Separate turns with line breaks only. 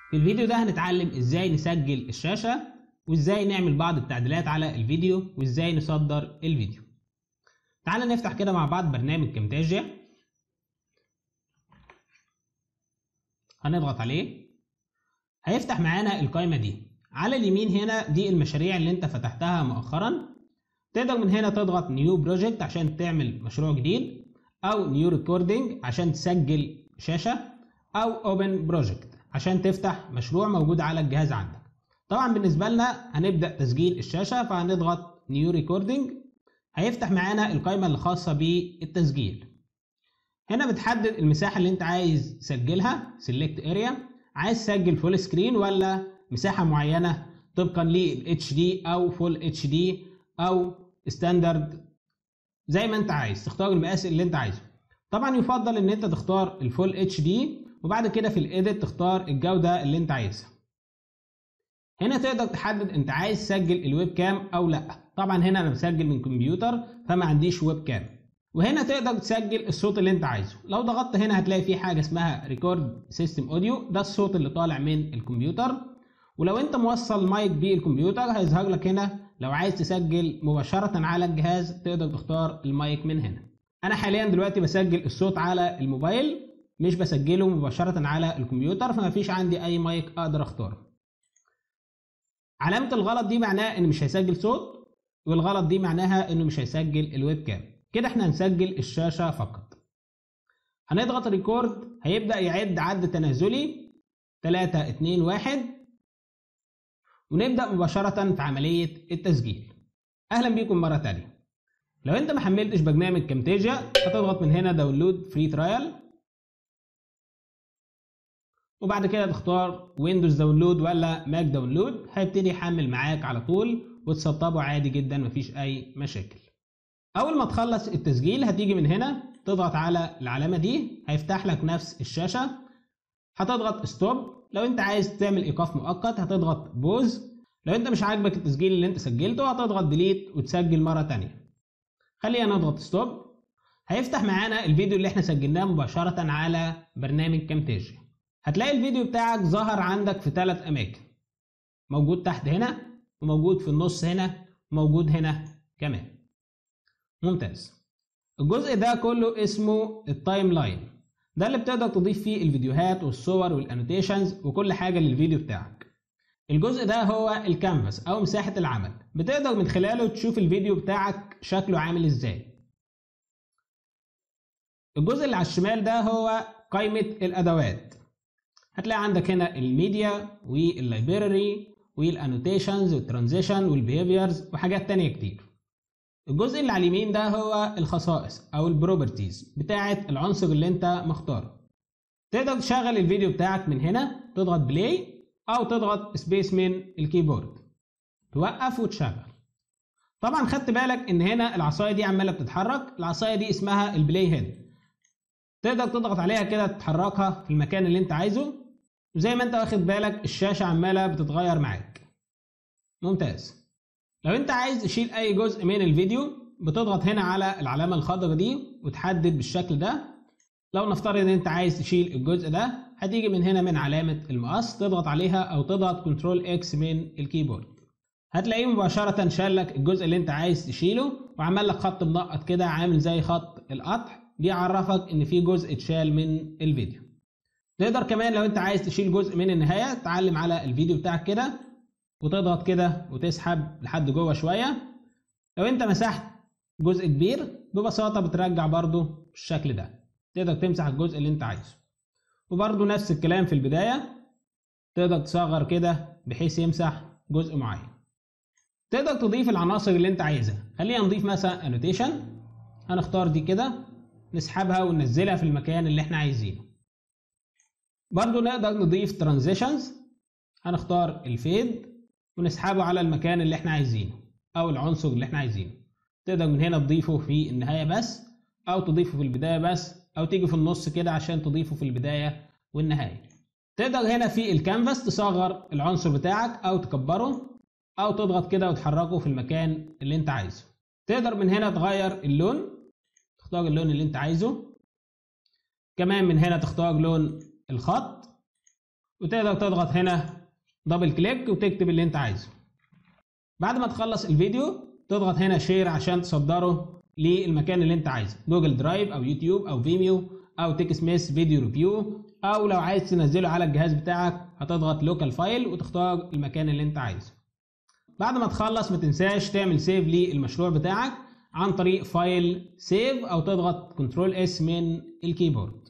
في الفيديو ده هنتعلم ازاي نسجل الشاشة وازاي نعمل بعض التعديلات على الفيديو وازاي نصدر الفيديو تعال نفتح كده مع بعض برنامج كامتاجيا هنضغط عليه هيفتح معانا القائمة دي على اليمين هنا دي المشاريع اللي انت فتحتها مؤخرا تقدر من هنا تضغط نيو بروجكت عشان تعمل مشروع جديد او نيو ريكوردنج عشان تسجل شاشة او اوبن بروجكت عشان تفتح مشروع موجود على الجهاز عندك طبعا بالنسبة لنا هنبدأ تسجيل الشاشة فهنضغط نيو ريكوردنج هيفتح معانا القائمة الخاصة بالتسجيل هنا بتحدد المساحة اللي انت عايز تسجلها سيلكت اريا عايز تسجل فول سكرين ولا مساحة معينة طبقا لل HD او فول HD او ستاندرد زي ما انت عايز تختار المقاس اللي انت عايزه طبعا يفضل ان انت تختار الفول اتش دي وبعد كده في الايديت تختار الجودة اللي انت عايزها هنا تقدر تحدد انت عايز تسجل الويب كام او لا طبعا هنا انا بسجل من كمبيوتر فما عنديش ويب كام وهنا تقدر تسجل الصوت اللي انت عايزه لو ضغطت هنا هتلاقي في حاجه اسمها ريكورد سيستم اوديو ده الصوت اللي طالع من الكمبيوتر ولو انت موصل مايك بالكمبيوتر هيظهر لك هنا لو عايز تسجل مباشره على الجهاز تقدر تختار المايك من هنا انا حاليا دلوقتي بسجل الصوت على الموبايل مش بسجله مباشره على الكمبيوتر فما فيش عندي اي مايك اقدر اختاره علامه الغلط دي معناها ان مش هيسجل صوت والغلط دي معناها انه مش هيسجل الويب كام كده احنا هنسجل الشاشه فقط هنضغط ريكورد هيبدا يعد عد تنازلي 3 2 1 ونبدا مباشره في عمليه التسجيل اهلا بيكم مره تانية لو انت ما حملتش برنامج كامتيجيا هتضغط من هنا داونلود فري ترايل وبعد كده تختار ويندوز داونلود ولا ماك داونلود هيبتدي يحمل معاك على طول وتسطبه عادي جدا مفيش اي مشاكل اول ما تخلص التسجيل هتيجي من هنا تضغط على العلامه دي هيفتح لك نفس الشاشه هتضغط ستوب لو انت عايز تعمل ايقاف مؤقت هتضغط بوز لو انت مش عاجبك التسجيل اللي انت سجلته هتضغط ديليت وتسجل مره تانية خلينا نضغط ستوب هيفتح معانا الفيديو اللي احنا سجلناه مباشره على برنامج كامتاجيا هتلاقي الفيديو بتاعك ظهر عندك في ثلاث اماكن موجود تحت هنا وموجود في النص هنا وموجود هنا كمان ممتاز الجزء ده كله اسمه التايم لاين ده اللي بتقدر تضيف فيه الفيديوهات والصور والانوتيشنز وكل حاجة للفيديو بتاعك الجزء ده هو الكانفاس او مساحة العمل بتقدر من خلاله تشوف الفيديو بتاعك شكله عامل ازاي الجزء اللي على الشمال ده هو قائمة الادوات هتلاقي عندك هنا الميديا واللايبراري والانوتيشنز والترانزيشن والبيهيفيرز وحاجات تانية كتير الجزء اللي على اليمين ده هو الخصائص او البروبرتيز بتاعه العنصر اللي انت مختاره تقدر تشغل الفيديو بتاعك من هنا تضغط بلاي او تضغط سبيس من الكيبورد توقف وتشغل طبعا خدت بالك ان هنا العصايه دي عماله بتتحرك العصايه دي اسمها البلاي هيد تقدر تضغط عليها كده تحركها في المكان اللي انت عايزه وزي ما انت واخد بالك الشاشه عماله بتتغير معاك ممتاز لو انت عايز تشيل اي جزء من الفيديو بتضغط هنا على العلامه الخضراء دي وتحدد بالشكل ده لو نفترض ان انت عايز تشيل الجزء ده هتيجي من هنا من علامه المقص تضغط عليها او تضغط كنترول اكس من الكيبورد هتلاقيه مباشره شال لك الجزء اللي انت عايز تشيله وعمل لك خط منقط كده عامل زي خط القطع بيعرفك ان في جزء اتشال من الفيديو تقدر كمان لو انت عايز تشيل جزء من النهايه تعلم على الفيديو بتاعك كده وتضغط كده وتسحب لحد جوه شويه لو انت مسحت جزء كبير ببساطه بترجع برضو بالشكل ده تقدر تمسح الجزء اللي انت عايزه وبرضو نفس الكلام في البدايه تقدر تصغر كده بحيث يمسح جزء معين تقدر تضيف العناصر اللي انت عايزها خلينا نضيف مثلا انوتيشن هنختار دي كده نسحبها وننزلها في المكان اللي احنا عايزينه برضو نقدر نضيف ترانزيشنز هنختار الفيد ونسحبه على المكان اللي احنا عايزينه او العنصر اللي احنا عايزينه تقدر من هنا تضيفه في النهايه بس او تضيفه في البدايه بس او تيجي في النص كده عشان تضيفه في البدايه والنهايه تقدر هنا في الكانفاس تصغر العنصر بتاعك او تكبره او تضغط كده وتحركه في المكان اللي انت عايزه تقدر من هنا تغير اللون تختار اللون اللي انت عايزه كمان من هنا تختار لون الخط وتقدر تضغط هنا دبل كليك وتكتب اللي انت عايزه بعد ما تخلص الفيديو تضغط هنا شير عشان تصدره للمكان اللي انت عايزه جوجل درايف او يوتيوب او فيميو او تيك سميث فيديو ريفيو او لو عايز تنزله على الجهاز بتاعك هتضغط لوكال فايل وتختار المكان اللي انت عايزه بعد ما تخلص ما تنساش تعمل سيف للمشروع بتاعك عن طريق فايل سيف او تضغط كنترول اس من الكيبورد